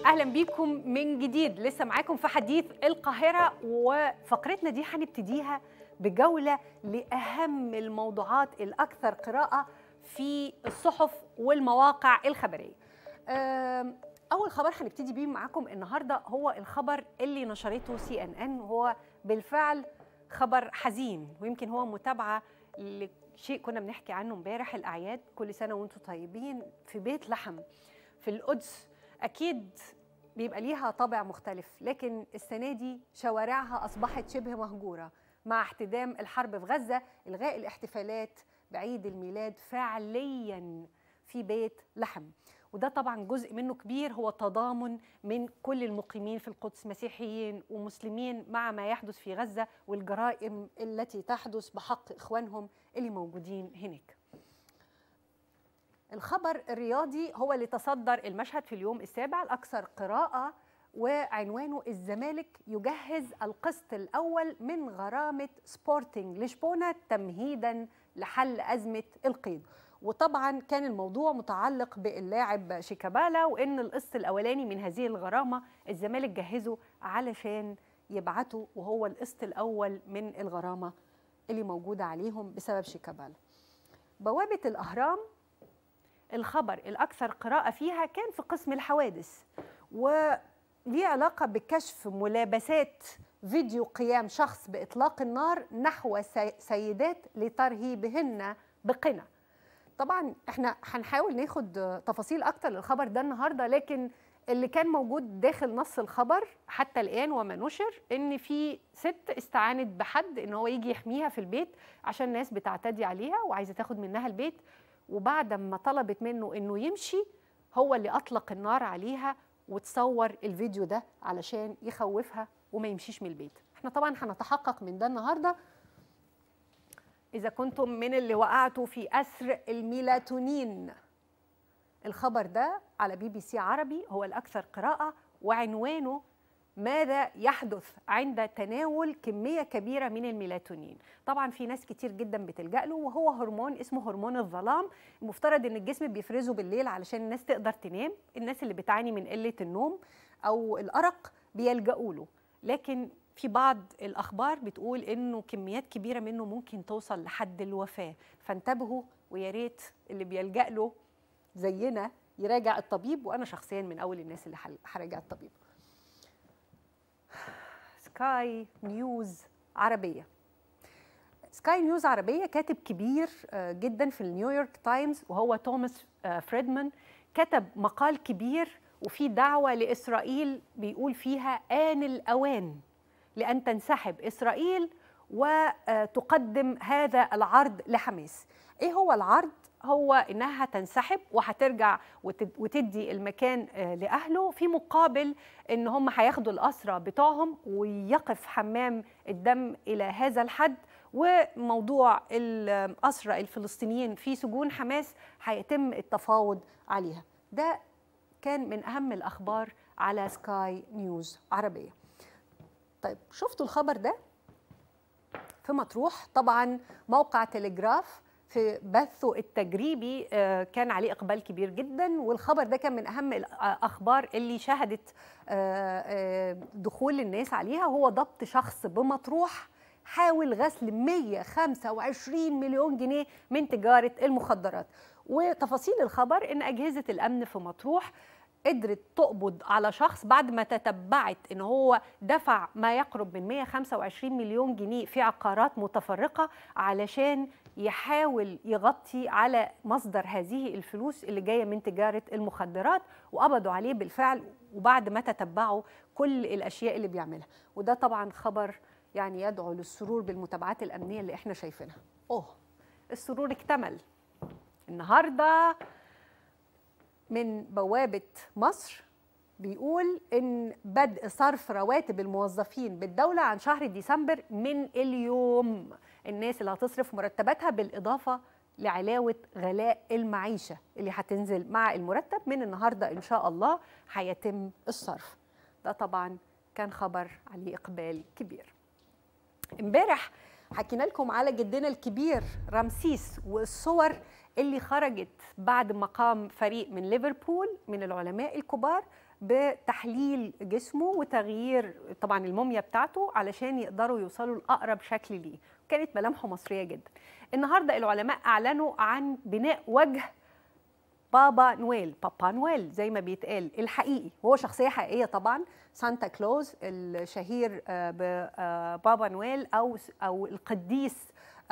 اهلا بيكم من جديد لسه معاكم في حديث القاهره وفقرتنا دي هنبتديها بجوله لاهم الموضوعات الاكثر قراءه في الصحف والمواقع الخبريه أم، اول خبر هنبتدي بيه معاكم النهارده هو الخبر اللي نشرته سي ان ان وهو بالفعل خبر حزين ويمكن هو متابعه لشيء كنا بنحكي عنه امبارح الاعياد كل سنه وانتم طيبين في بيت لحم في القدس اكيد بيبقى ليها طابع مختلف لكن السنه دي شوارعها اصبحت شبه مهجوره مع احتدام الحرب في غزه الغاء الاحتفالات بعيد الميلاد فعليا في بيت لحم وده طبعا جزء منه كبير هو تضامن من كل المقيمين في القدس مسيحيين ومسلمين مع ما يحدث في غزه والجرائم التي تحدث بحق اخوانهم اللي موجودين هناك الخبر الرياضي هو اللي تصدر المشهد في اليوم السابع الأكثر قراءة وعنوانه الزمالك يجهز القسط الأول من غرامة سبورتنج لشبونة تمهيدا لحل أزمة القيد وطبعا كان الموضوع متعلق باللاعب شيكابالا وان القسط الاولاني من هذه الغرامه الزمالك جهزه علشان يبعته وهو القسط الاول من الغرامه اللي موجوده عليهم بسبب شيكابالا. بوابه الاهرام الخبر الأكثر قراءة فيها كان في قسم الحوادث وليه علاقة بكشف ملابسات فيديو قيام شخص بإطلاق النار نحو سي- سيدات لترهيبهن بقنا طبعا احنا هنحاول ناخد تفاصيل أكتر للخبر ده النهاردة لكن اللي كان موجود داخل نص الخبر حتى الآن وما نشر إن في ست استعانت بحد إن هو يجي يحميها في البيت عشان ناس بتعتدي عليها وعايزة تاخد منها البيت وبعد ما طلبت منه انه يمشي هو اللي اطلق النار عليها وتصور الفيديو ده علشان يخوفها وما يمشيش من البيت احنا طبعا هنتحقق من ده النهارده اذا كنتم من اللي وقعتوا في اسر الميلاتونين الخبر ده على بي بي سي عربي هو الاكثر قراءه وعنوانه ماذا يحدث عند تناول كميه كبيره من الميلاتونين طبعا في ناس كتير جدا بتلجا له وهو هرمون اسمه هرمون الظلام المفترض ان الجسم بيفرزه بالليل علشان الناس تقدر تنام الناس اللي بتعاني من قله النوم او الارق بيلجأوا له لكن في بعض الاخبار بتقول انه كميات كبيره منه ممكن توصل لحد الوفاه فانتبهوا ويا ريت اللي بيلجأ له زينا يراجع الطبيب وانا شخصيا من اول الناس اللي هل- هراجع الطبيب سكاي نيوز عربيه سكاي نيوز عربيه كاتب كبير آه، جدا في النيويورك تايمز وهو توماس آه، فريدمان كتب مقال كبير وفي دعوه لاسرائيل بيقول فيها آن الاوان لان تنسحب اسرائيل وتقدم هذا العرض لحماس. ايه هو العرض؟ هو انها تنسحب وهترجع وتد- وتدي المكان آه، لاهله في مقابل ان هم هياخدوا الاسرى بتوعهم ويقف حمام الدم الى هذا الحد وموضوع الاسرى الفلسطينيين في سجون حماس هيتم التفاوض عليها. ده كان من اهم الاخبار على سكاي نيوز عربيه. طيب شفتوا الخبر ده؟ في مطروح طبعا موقع تلجراف في بثه التجريبي آه، كان عليه اقبال كبير جدا والخبر ده كان من اهم الاخبار اللي شهدت آه، آه، دخول الناس عليها وهو ضبط شخص بمطروح حاول غسل 125 مليون جنيه من تجاره المخدرات وتفاصيل الخبر ان اجهزه الامن في مطروح قدرت تقبض على شخص بعد ما تتبعت ان هو دفع ما يقرب من 125 مليون جنيه في عقارات متفرقه علشان يحاول يغطي على مصدر هذه الفلوس اللي جايه من تجاره المخدرات وقبضوا عليه بالفعل وبعد ما تتبعوا كل الاشياء اللي بيعملها وده طبعا خبر يعني يدعو للسرور بالمتابعات الامنيه اللي احنا شايفينها اوه السرور اكتمل النهارده من بوابة مصر بيقول إن بدء صرف رواتب الموظفين بالدولة عن شهر ديسمبر من اليوم الناس اللي هتصرف مرتباتها بالإضافة لعلاوة غلاء المعيشة اللي هتنزل مع المرتب من النهاردة إن شاء الله هيتم الصرف ده طبعا كان خبر عليه إقبال كبير امبارح حكينا لكم على جدنا الكبير رمسيس والصور اللي خرجت بعد ما قام فريق من ليفربول من العلماء الكبار بتحليل جسمه وتغيير طبعا الموميا بتاعته علشان يقدروا يوصلوا لاقرب شكل ليه كانت ملامحه مصريه جدا النهارده العلماء اعلنوا عن بناء وجه بابا نويل بابا نويل زي ما بيتقال الحقيقي وهو شخصيه حقيقيه طبعا سانتا كلوز الشهير ببابا نويل او او القديس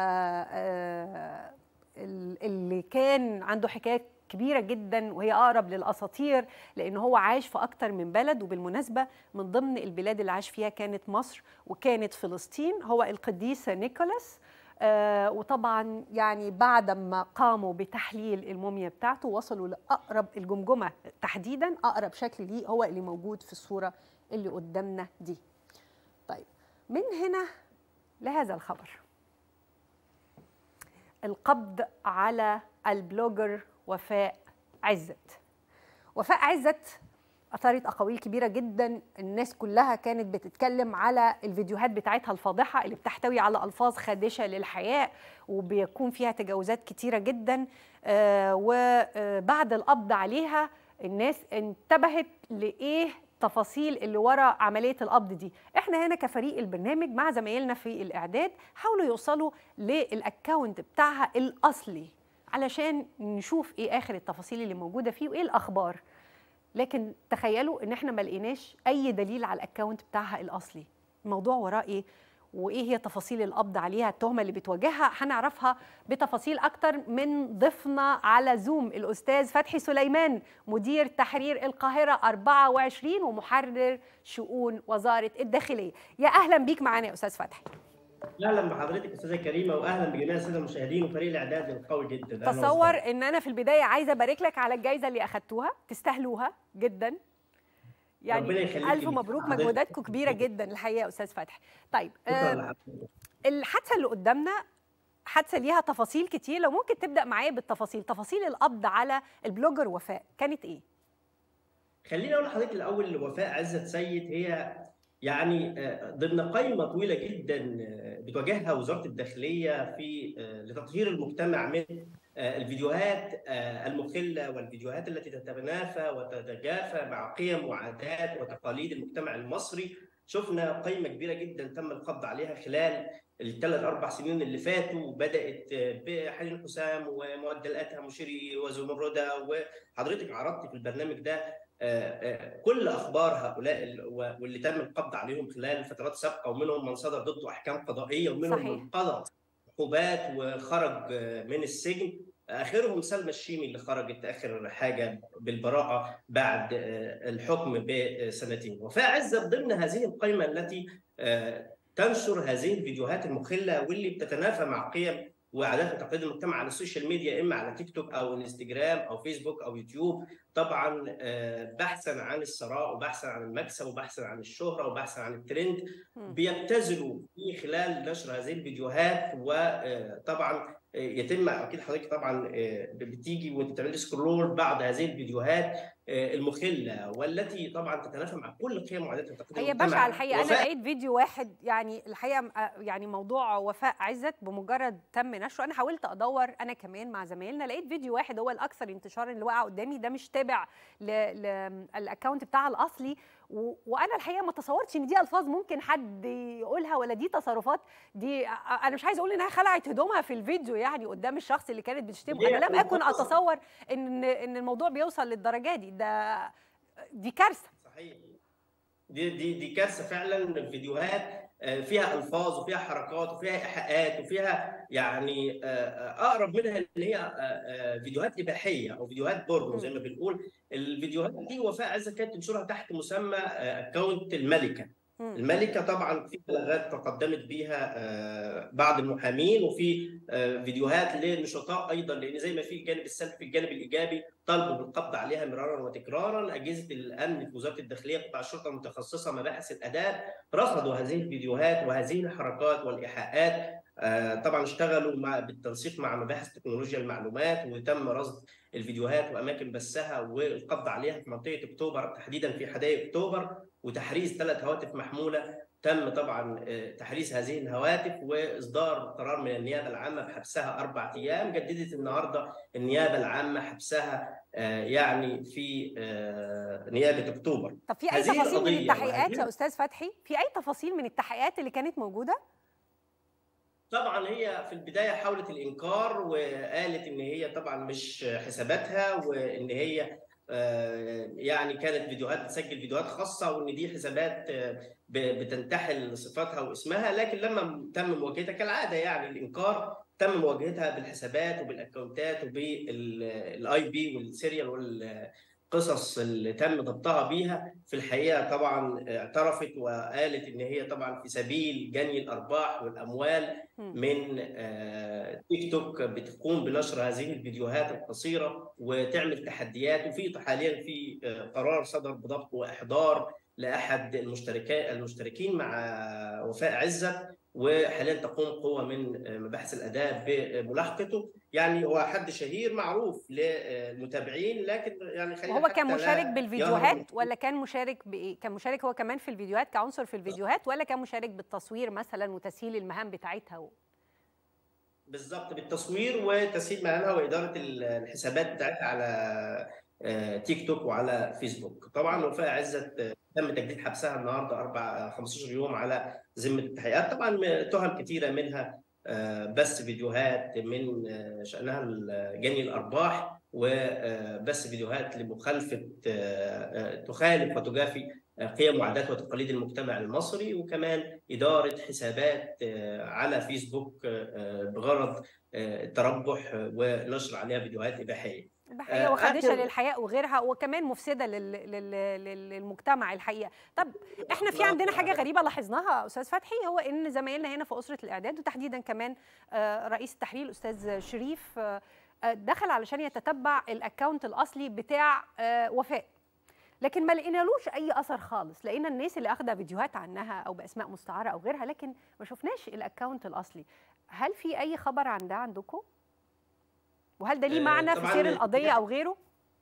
اللي كان عنده حكايه كبيرة جدا وهي أقرب للأساطير لأن هو عاش في أكتر من بلد وبالمناسبة من ضمن البلاد اللي عاش فيها كانت مصر وكانت فلسطين هو القديس نيكولاس آه وطبعا يعني بعد ما قاموا بتحليل الموميا بتاعته وصلوا لأقرب الجمجمة تحديدا أقرب شكل ليه هو اللي موجود في الصورة اللي قدامنا دي طيب من هنا لهذا الخبر القبض على البلوجر وفاء عزت وفاء عزت اثارت اقاويل كبيره جدا الناس كلها كانت بتتكلم على الفيديوهات بتاعتها الفاضحه اللي بتحتوي على الفاظ خادشه للحياء وبيكون فيها تجاوزات كتيره جدا آه وبعد القبض عليها الناس انتبهت لايه التفاصيل اللي ورا عمليه القبض دي احنا هنا كفريق البرنامج مع زمايلنا في الاعداد حاولوا يوصلوا للاكونت بتاعها الاصلي علشان نشوف ايه اخر التفاصيل اللي موجوده فيه وايه الاخبار لكن تخيلوا ان احنا ما لقيناش اي دليل على الاكونت بتاعها الاصلي الموضوع وراه ايه وايه هي تفاصيل القبض عليها التهمه اللي بتواجهها هنعرفها بتفاصيل اكتر من ضيفنا على زوم الاستاذ فتحي سليمان مدير تحرير القاهره 24 ومحرر شؤون وزاره الداخليه يا اهلا بيك معانا يا استاذ فتحي اهلا بحضرتك استاذه كريمه واهلا بجميع الساده المشاهدين وفريق الاعداد القوي جدا تصور ان انا في البدايه عايزه ابارك لك على الجائزه اللي اخدتوها تستاهلوها جدا يعني الف مبروك مجهوداتكم كبيره جدا الحقيقه يا استاذ فتحي طيب آه الحادثه اللي قدامنا حادثه ليها تفاصيل كتير لو ممكن تبدا معايا بالتفاصيل تفاصيل القبض على البلوجر وفاء كانت ايه خليني اقول لحضرتك الاول وفاء عزت سيد هي يعني ضمن قائمه طويله جدا بتواجهها وزاره الداخليه في لتطهير المجتمع من الفيديوهات المخله والفيديوهات التي تتنافى وتتجافى مع قيم وعادات وتقاليد المجتمع المصري شفنا قائمه كبيره جدا تم القبض عليها خلال الثلاث اربع سنين اللي فاتوا بدات بحنين حسام ومعدلاتها مشيري وزمرده وحضرتك عرضت في البرنامج ده كل اخبار هؤلاء واللي تم القبض عليهم خلال فترات سابقه ومنهم من صدر ضده احكام قضائيه ومنهم صحيح. من قضى عقوبات وخرج من السجن اخرهم سلمى الشيمي اللي خرجت اخر حاجه بالبراءه بعد الحكم بسنتين وفاء عزت ضمن هذه القائمه التي تنشر هذه الفيديوهات المخله واللي بتتنافى مع قيم وعادات وتقاليد المجتمع على السوشيال ميديا اما على تيك توك او انستجرام او فيسبوك او يوتيوب طبعا بحثا عن الثراء وبحثا عن المكسب وبحثا عن الشهره وبحثا عن الترند بيبتذلوا في خلال نشر هذه الفيديوهات وطبعا يتم اكيد حضرتك طبعا بتيجي وانت بتعملي سكرول بعض هذه الفيديوهات المخله والتي طبعا تتنافى مع كل قيم وعادات وتقاليد هي بشعه الحقيقه انا لقيت فيديو واحد يعني الحقيقه يعني موضوع وفاء عزت بمجرد تم نشره انا حاولت ادور انا كمان مع زمايلنا لقيت فيديو واحد هو الاكثر انتشارا اللي وقع قدامي ده مش تابع للاكونت بتاعها الاصلي وانا الحقيقه ما تصورتش ان دي الفاظ ممكن حد يقولها ولا دي تصرفات دي انا مش عايزه اقول انها خلعت هدومها في الفيديو يعني قدام الشخص اللي كانت بتشتمه انا لم اكن اتصور ان ان الموضوع بيوصل للدرجه دي ده دي كارثه صحيح دي دي دي كارثه فعلا فيديوهات فيها الفاظ وفيها حركات وفيها ايحاءات وفيها يعني اقرب منها اللي هي فيديوهات اباحيه او فيديوهات بورنو زي ما بنقول الفيديوهات دي وفاء عزه كانت تنشرها تحت مسمى اكونت الملكه الملكه طبعا في بلاغات تقدمت بيها بعض المحامين وفي فيديوهات للنشطاء ايضا لان زي ما في الجانب السلبي في الجانب الايجابي طالبوا بالقبض عليها مرارا وتكرارا اجهزه الامن في وزاره الداخليه قطاع الشرطه المتخصصه مباحث الاداب رصدوا هذه الفيديوهات وهذه الحركات والايحاءات طبعا اشتغلوا مع بالتنسيق مع مباحث تكنولوجيا المعلومات وتم رصد الفيديوهات واماكن بثها والقبض عليها في منطقه اكتوبر تحديدا في حدائق اكتوبر وتحريز ثلاث هواتف محموله تم طبعا تحريز هذه الهواتف واصدار قرار من النيابه العامه بحبسها اربع ايام جددت النهارده النيابه العامه حبسها يعني في نيابه اكتوبر طب في اي تفاصيل من التحقيقات يا استاذ فتحي في اي تفاصيل من التحقيقات اللي كانت موجوده طبعا هي في البدايه حاولت الانكار وقالت ان هي طبعا مش حساباتها وان هي يعني كانت فيديوهات بتسجل فيديوهات خاصه وان دي حسابات بتنتحل صفاتها واسمها لكن لما تم مواجهتها كالعاده يعني الانكار تم مواجهتها بالحسابات وبالاكونتات وبالاي بي والسيريال والقصص اللي تم ضبطها بيها في الحقيقه طبعا اعترفت وقالت ان هي طبعا في سبيل جني الارباح والاموال من تيك توك بتقوم بنشر هذه الفيديوهات القصيره وتعمل تحديات وفي حاليا في قرار صدر بضبط واحضار لاحد المشتركين المشتركين مع وفاء عزت وحاليا تقوم قوه من مباحث الاداب بملاحقته يعني هو حد شهير معروف للمتابعين لكن يعني خلينا هو كان مشارك بالفيديوهات ولا كان مشارك بايه كان مشارك هو كمان في الفيديوهات كعنصر في الفيديوهات ولا كان مشارك بالتصوير مثلا وتسهيل المهام بتاعتها و... بالظبط بالتصوير وتسهيل مهامها واداره الحسابات بتاعتها على تيك توك وعلى فيسبوك طبعا وفاء عزت تم تجديد حبسها النهارده اربع 15 يوم على ذمه التحقيقات طبعا تهم كثيره منها بس فيديوهات من شانها جني الارباح وبس فيديوهات لمخالفه تخالف وتجافي قيم وعادات وتقاليد المجتمع المصري وكمان اداره حسابات على فيسبوك بغرض التربح ونشر عليها فيديوهات اباحيه اباحيه وخادشه للحياء وغيرها وكمان مفسده للمجتمع الحقيقه طب احنا في عندنا حاجه غريبه لاحظناها استاذ فتحي هو ان زمايلنا هنا في اسره الاعداد وتحديدا كمان رئيس التحرير الاستاذ شريف دخل علشان يتتبع الاكونت الاصلي بتاع وفاء لكن ما لقينالوش اي اثر خالص لقينا الناس اللي اخذه فيديوهات عنها او باسماء مستعاره او غيرها لكن ما شفناش الاكونت الاصلي هل في اي خبر عن ده عندكم وهل ده ليه معنى في سير القضيه او غيره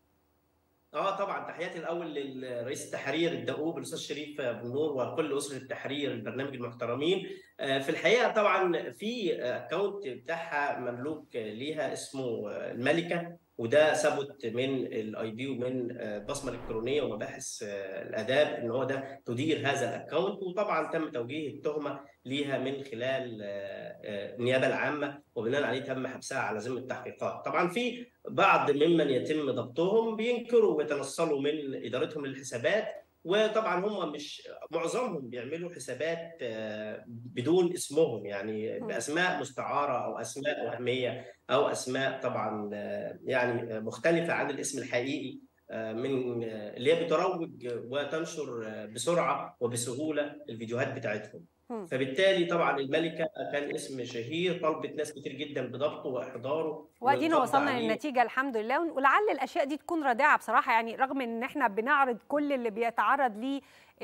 اه طبعا تحياتي الاول للرئيس التحرير الدؤوب الاستاذ شريف بن نور وكل اسره التحرير البرنامج المحترمين في الحقيقه طبعا في اكونت بتاعها مملوك ليها اسمه الملكه وده ثبت من الاي دي ومن بصمه الكترونيه ومباحث الاداب ان هو ده تدير هذا الاكونت وطبعا تم توجيه التهمه ليها من خلال النيابه العامه وبناء عليه تم حبسها على ذمه التحقيقات. طبعا في بعض ممن يتم ضبطهم بينكروا ويتنصلوا من ادارتهم للحسابات وطبعا هم مش معظمهم بيعملوا حسابات بدون اسمهم يعني باسماء مستعاره او اسماء وهميه او اسماء طبعا يعني مختلفه عن الاسم الحقيقي من اللي هي بتروج وتنشر بسرعه وبسهوله الفيديوهات بتاعتهم فبالتالي طبعا الملكه كان اسم شهير طلبت ناس كتير جدا بضبطه واحضاره وادينا وصلنا للنتيجه الحمد لله ولعل الاشياء دي تكون رادعه بصراحه يعني رغم ان احنا بنعرض كل اللي بيتعرض ليه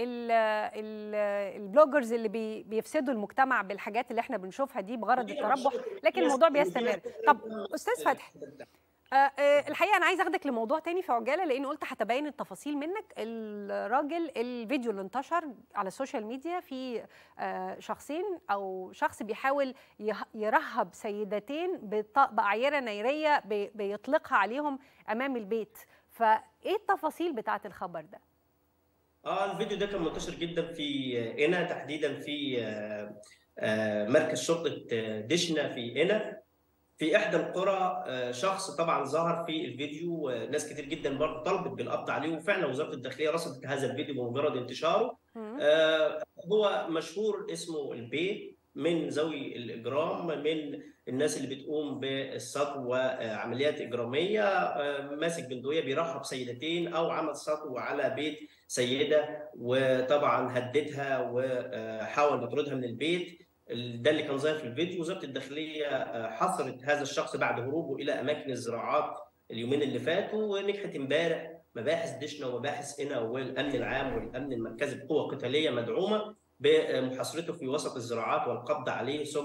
البلوجرز اللي بي بيفسدوا المجتمع بالحاجات اللي احنا بنشوفها دي بغرض التربح لكن الموضوع بيستمر طب استاذ فتحي الحقيقه انا عايز اخدك لموضوع تاني في عجاله لان قلت هتبين التفاصيل منك الراجل الفيديو اللي انتشر على السوشيال ميديا في شخصين او شخص بيحاول يرهب سيدتين باعيره نيريه بيطلقها عليهم امام البيت فايه التفاصيل بتاعه الخبر ده اه الفيديو ده كان منتشر جدا في قنا تحديدا في مركز شرطه دشنا في قنا في احدى القرى شخص طبعا ظهر في الفيديو ناس كتير جدا برضه طلبت بالقبض عليه وفعلا وزاره الداخليه رصدت هذا الفيديو بمجرد انتشاره هو مشهور اسمه البي من ذوي الاجرام من الناس اللي بتقوم بالسطو وعمليات اجراميه ماسك بندقيه بيرحب سيدتين او عمل سطو على بيت سيده وطبعا هددها وحاول يطردها من البيت ده اللي كان ظاهر في الفيديو وزاره الداخليه حصرت هذا الشخص بعد هروبه الى اماكن الزراعات اليومين اللي فاتوا ونجحت امبارح مباحث دشنا ومباحث قنا والامن العام والامن المركزي بقوه قتاليه مدعومه بمحاصرته في وسط الزراعات والقبض عليه ثم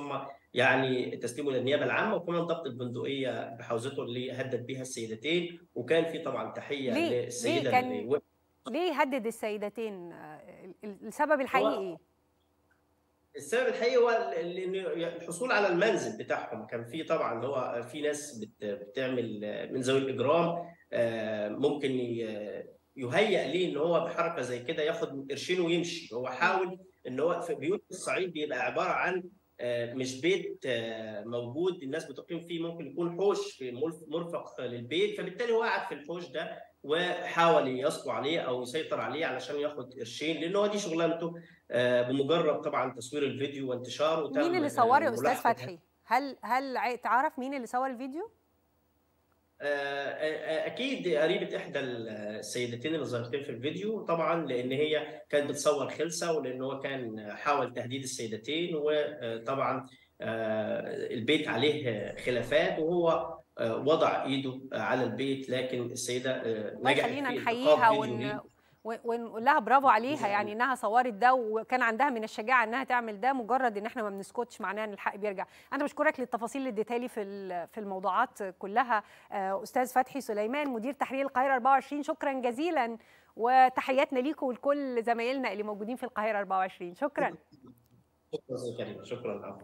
يعني تسليمه للنيابه العامه وكمان ضبط البندقيه بحوزته اللي هدد بها السيدتين وكان في طبعا تحيه ليه؟ للسيده ليه كان اللي ليه هدد السيدتين السبب الحقيقي ايه السبب الحقيقي هو الحصول على المنزل بتاعهم كان في طبعا هو في ناس بتعمل من ذوي الاجرام ممكن يهيئ ليه ان هو بحركه زي كده ياخد قرشين ويمشي هو حاول ان هو في بيوت الصعيد بيبقى عباره عن مش بيت موجود الناس بتقيم فيه ممكن يكون حوش مرفق للبيت فبالتالي هو قاعد في الحوش ده وحاول يسطو عليه او يسيطر عليه علشان ياخد قرشين لان هو دي شغلانته بمجرد طبعا تصوير الفيديو وانتشاره مين اللي صور يا استاذ فتحي؟ هل هل تعرف مين اللي صور الفيديو؟ اكيد قريبه احدى السيدتين اللي ظهرتين في الفيديو طبعا لان هي كانت بتصور خلسه ولان هو كان حاول تهديد السيدتين وطبعا البيت عليه خلافات وهو وضع ايده على البيت لكن السيده نجحت خلينا نحييها ون... ونقول لها برافو عليها يعني انها صورت ده وكان عندها من الشجاعه انها تعمل ده مجرد ان احنا ما بنسكتش معناه ان الحق بيرجع انا بشكرك للتفاصيل اللي اديتها لي في في الموضوعات كلها استاذ فتحي سليمان مدير تحرير القاهره 24 شكرا جزيلا وتحياتنا ليكم ولكل زمايلنا اللي موجودين في القاهره 24 شكرا شكرا شكرا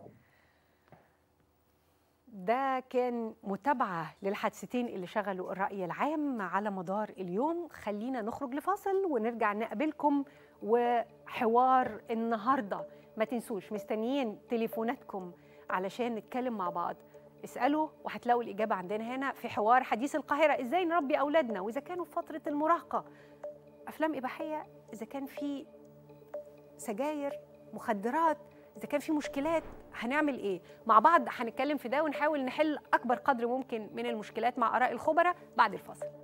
ده كان متابعة للحادثتين اللي شغلوا الرأي العام على مدار اليوم خلينا نخرج لفاصل ونرجع نقابلكم وحوار النهاردة ما تنسوش مستنيين تليفوناتكم علشان نتكلم مع بعض اسألوا وهتلاقوا الإجابة عندنا هنا في حوار حديث القاهرة إزاي نربي أولادنا وإذا كانوا في فترة المراهقة أفلام إباحية إذا كان في سجاير مخدرات اذا كان في مشكلات هنعمل ايه مع بعض هنتكلم في ده ونحاول نحل اكبر قدر ممكن من المشكلات مع اراء الخبراء بعد الفاصل